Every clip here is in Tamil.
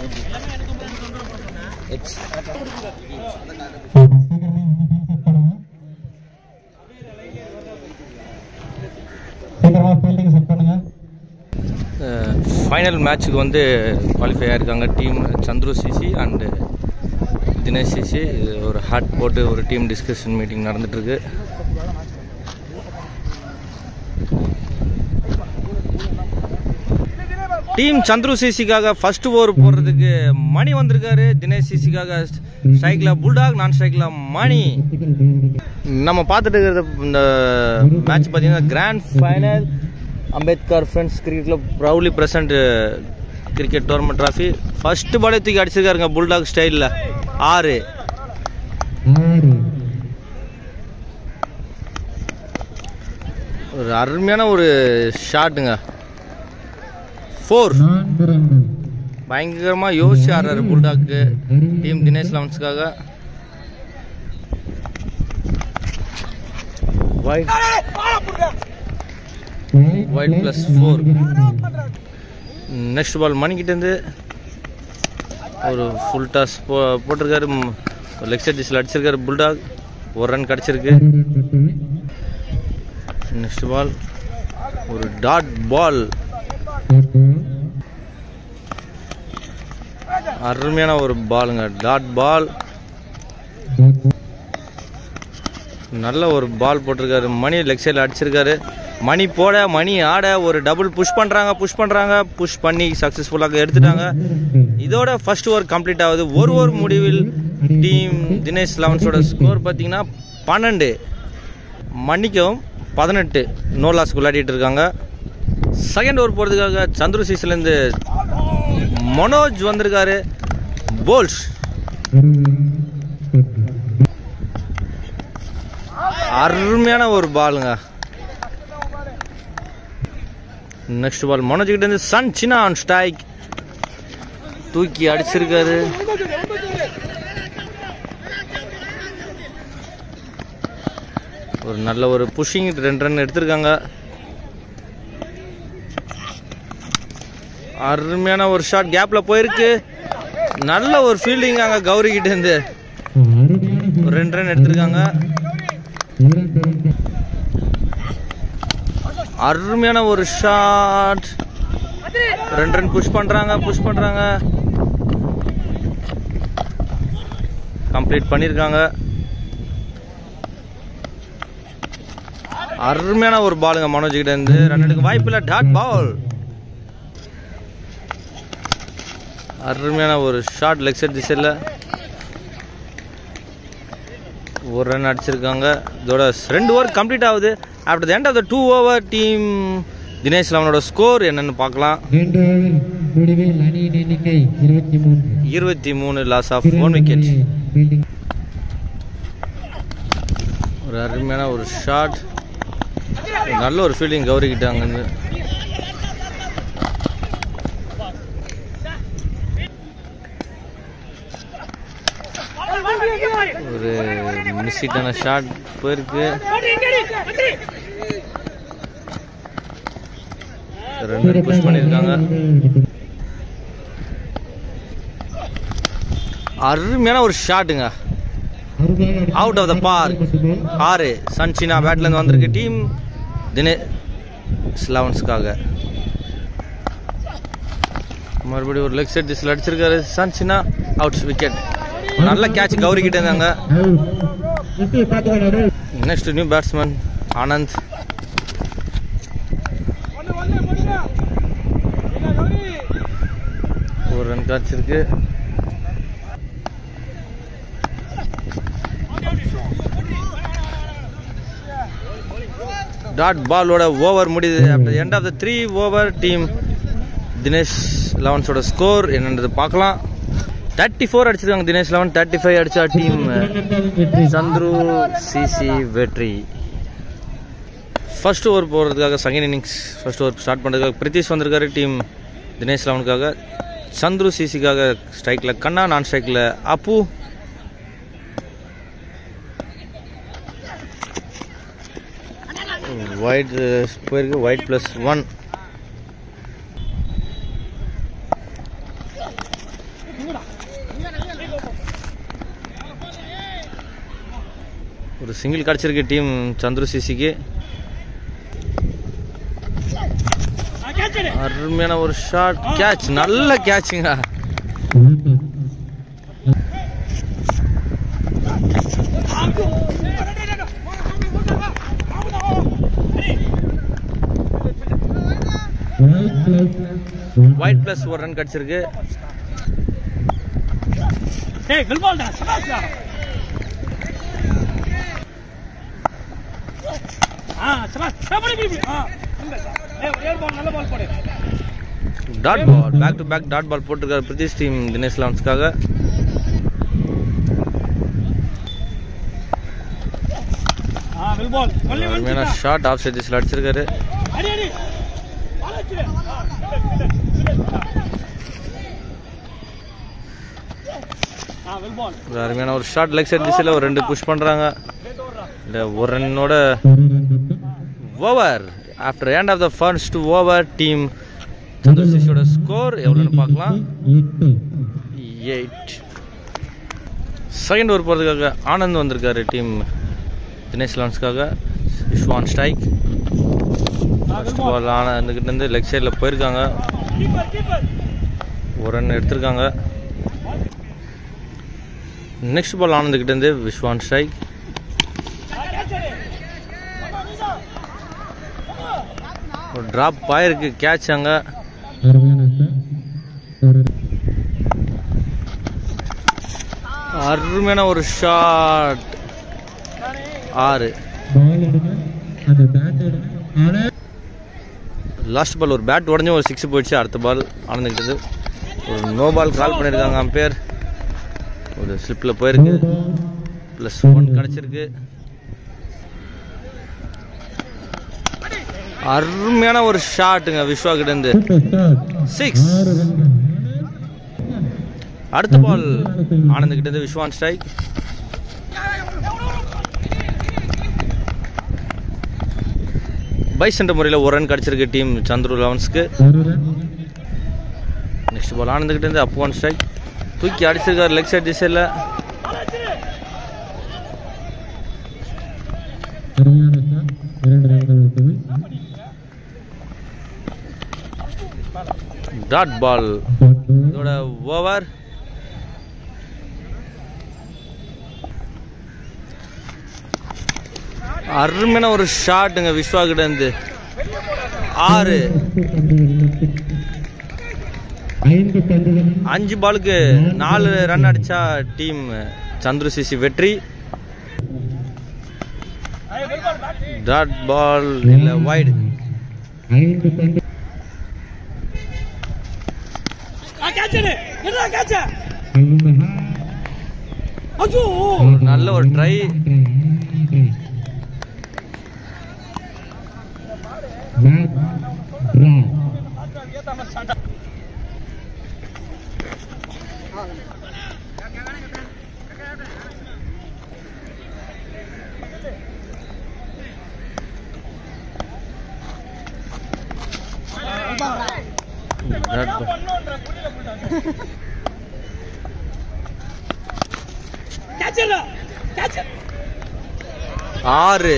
சீக்கிரமா ஃபீல்டிங் செட் பண்ணுங்க ஃபைனல் மேட்ச்சுக்கு வந்து குவாலிஃபை ஆயிருக்காங்க team Chandru CC and Dinesh CC இது ஒரு ஹாட் போட்டு ஒரு டீம் டிஸ்கஷன் மீட்டிங் நடந்துட்டுருக்கு டீம் சந்துரு சிசிக்காக ஃபர்ஸ்ட் ஓவர் போடுறதுக்கு மணி வந்திருக்காரு தினேஷ் சிசிக்காக ஸ்ட்ரைக்கில் புல்டாக் நான் ஸ்ட்ரைக்கில் மணி நம்ம பார்த்துட்டு இருக்கிறது இந்த மேட்ச் பார்த்தீங்கன்னா grand final Ambedkar friends cricket club proudly present cricket tournament trophy first பாலே தூக்கி அடிச்சிருக்காருங்க புல்டாக் ஸ்டைலில் ஆறு ஆறு ஒரு அருமையான ஒரு ஷாட்டுங்க ஃபோர் நான்கு ரன்கள் பயங்கரமாக யோசிச்சு ஆடுறாரு புல்டாக்கு டீம் தினேஷ் லெவன்ஸ்க்காக wide White plus four. Next ball மணிக்கிட்டேருந்து ஒரு ஃபுல் டாஸ் போ போட்டிருக்காரு லெக் சைட் டிஸில் அடிச்சிருக்காரு புல்டாக் ஒரு ரன் கிடச்சிருக்கு நெக்ஸ்ட் பால் ஒரு டாட் பால் அருமையான ஒரு பாலுங்க டாட் பால் நல்ல ஒரு பால் போட்டிருக்காரு மணி லெக் சைடில் அடிச்சிருக்காரு மணி போட மணி ஆட ஒரு டபுள் புஷ் பண்ணுறாங்க புஷ் பண்ணுறாங்க புஷ் பண்ணி சக்ஸஸ்ஃபுல்லாக எடுத்துட்டாங்க இதோட ஃபர்ஸ்ட் ஓவர் கம்ப்ளீட் ஆகுது ஒரு ஓவர் முடிவில் டீம் தினேஷ் லெவன்ஸோட ஸ்கோர் பார்த்தீங்கன்னா பன்னெண்டு மன்னிக்கவும் பதினெட்டு நோ லாஸ் விளையாடிட்டு இருக்காங்க செகண்ட் ஓவர் போகிறதுக்காக சந்துரு சீஸ்லேருந்து மனோஜ் வந்திருக்காரு போல்ஸ் அருமையான ஒரு பாலுங்க நெக்ஸ்ட் பால் மனோஜ் கிட்ட இருந்து சன் சின்ன ஆன் ஸ்ட்ரைக் தூக்கி அடிச்சிருக்காரு ஒரு நல்ல ஒரு புஷிங் ரெண்டு ரன் எடுத்திருக்காங்க அருமையான ஒரு ஷாட் கேப்ல போயிருக்கு நல்ல ஒரு ஃபீல்டிங் அங்க கௌரி கிட்ட இருந்து ஒரு ரெண்டு ரன் எடுத்திருக்காங்க அருமையான ஒரு ஷாட் ரெண்டு ரன் புஷ் பண்றாங்க புஷ் பண்றாங்க கம்ப்ளீட் பண்ணிருக்காங்க அருமையான ஒரு பாலுங்க மனோஜ் கிட்ட இருந்து ரன் எடுக்க வாய்ப்பு இல்லை டாட் பால் அருமையான ஒரு ஷாட் லெக் சைட் திசையில் ஒரு ரன் அடிச்சிருக்காங்க இதோட ரெண்டு ஓவர் கம்ப்ளீட் ஆகுது after the end of the two over team Dinesh லவனோட ஸ்கோர் என்னன்னு பார்க்கலாம் இரண்டு ஓவர் முடிவில் அணியின் எண்ணிக்கை இருபத்தி மூன்று இருபத்தி மூணு loss of one wicket fielding ஒரு அருமையான ஒரு ஷாட் நல்ல ஒரு ஃபீல்டிங் கௌரி கிட்ட அங்கேருந்து ஒரு மிஸ்ஸிட்டான ஷாட் போயிருக்கு ரெண்டு புஷ் பண்ணியிருக்காங்க அருமையான ஒரு ஷாட்டுங்க அவுட் ஆஃப் த பார்க் ஆறு சன்சினா பேட்லேருந்து வந்திருக்கு டீம் தினே லெவன்ஸ்க்காக மறுபடியும் ஒரு லெக் சைட் திசில் அடிச்சிருக்காரு சன்சினா அவுட்ஸ் விக்கெட் நல்ல கேட்ச் கௌரி கிட்ட இருந்தாங்க நெக்ஸ்ட் நியூ பேட்ஸ்மேன் ஆனந்த் ஒரு ரன் காய்ச்சிருக்கு டாட் பாலோட ஓவர் முடியுது after end of the three over team Dinesh லெவன்ஸோட ஸ்கோர் என்னன்றது பார்க்கலாம் தேர்ட்டி ஃபோர் அடிச்சிருக்காங்க தினேஷ் லெவன் தேர்ட்டி ஃபைவ் அடிச்சா டீம் சந்துரு சிசி வெற்றி ஃபர்ஸ்ட் ஓவர் போகிறதுக்காக second innings first over start பண்ணுறதுக்காக பிரித்திஷ் வந்திருக்காரு டீம் தினேஷ் லெவனுக்காக சந்துரு சிசிக்காக ஸ்ட்ரைக்கில் கண்ணா நான் ஸ்ட்ரைக்கில் அப்பு ஒயிட் போயிருக்கு ஒயிட் ப்ளஸ் ஒன் சிங்கிள் கிடச்சிருக்கு டீம் சந்துரு சிசிக்கு அருமையான ஒரு ஷாட் கேட்ச் நல்ல கேட்சுங்க ஒயிட் ப்ளஸ் ஒரு ரன் கிடச்சிருக்கு ஏய் வில்பால்டா சபாஸ்டா ஆ சபாஸ் சபடி பிபி ஆ இந்த ஏய் ஏர் பால் நல்ல பால் போடு dot ball back to back dot ball போட்டிருக்காரு பிரித்திஷ் டீம் தினேஷ் லான்ஸ்க்காக ஆ வில்பால் ஒன்லி ஒன் அருமையான ஷாட் ஆஃப் சைட் திசையில் அடிச்சிருக்காரு அடி அடி பால் அடிச்சிரு ஆ வில்பால் ஒரு அருமையான ஒரு ஷாட் லெக் சைட் திசையில் ஒரு ரெண்டு புஷ் பண்ணுறாங்க இல்லை ஒரு ரன்னோட over after end of the first over team Chandru சிசியோட ஸ்கோர் எவ்வளோன்னு பார்க்கலாம் எயிட் செகண்ட் ஓவர் போகிறதுக்காக ஆனந்த் வந்திருக்காரு டீம் தினேஷ் லான்ஸ்க்காக விஸ்வான் ஸ்ட்ரைக் ஃபர்ஸ்ட் பால் ஆனந்துக்கிட்ட இருந்து லெக் சைடில் போயிருக்காங்க கீப்பர் கீப்பர் ஒரு ரன் எடுத்திருக்காங்க நெக்ஸ்ட் பால் ஆனந்துக்கிட்ட இருந்து விஸ்வான் ஸ்ட்ரைக் ஆ கேட்ச் ஒரு டிராப் ஆயிருக்கு கேட்ச் அங்கே அருமையான ஒரு ஷாட் ஆறு லாஸ்ட் பால் ஒரு பேட் உடஞ்சி ஒரு சிக்ஸ் போயிடுச்சு அடுத்த பால் ஆனந்துக்கிட்டது ஒரு நோ பால் கால் பண்ணியிருக்காங்க அம்பேர் ஒரு ஸ்லிப்பில் போயிருக்கு ப்ளஸ் ஒன் கிடச்சிருக்கு அருமையான ஒரு ஷாட்டுங்க விஸ்வா கிட்ட இருந்து சிக்ஸ் அடுத்த பால் ஆனந்த் கிட்ட இருந்து விஸ்வான் ஸ்ட்ரைக் பைஸ் என்ற முறையில் ஒரு ரன் கிடச்சிருக்கு டீம் சந்துரு லெவன்ஸ்க்கு நெக்ஸ்ட் பால் ஆனந்த் கிட்ட இருந்து அப் ஒன் ஸ்ட்ரைக் தூக்கி அடிச்சிருக்காரு லெக் சைட் திசையில் டாட் பால் இதோட ஓவர் அருமையான ஒரு ஷாட்டுங்க விஸ்வா கிட்ட இருந்து ஆறு ஐந்து பந்துகள் அஞ்சு பாலுக்கு நாலு ரன் அடிச்சா டீம் சந்துரு சிசி வெற்றி ஏய் வில்பால் பேக் டாட் பால் இல்ல வைடு ஐந்து பந்து ஆ கேட்ச் என்ன கேட்ச் ஐந்து அஜோ நல்ல ஒரு try dot ball catch catch ஆறு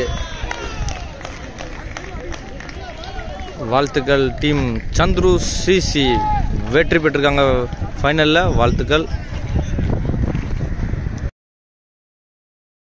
வாழ்த்துக்கள் டீம் சந்துரு சிசி வெற்றி பெற்றிருக்காங்க ஃபைனலில் வாழ்த்துக்கள்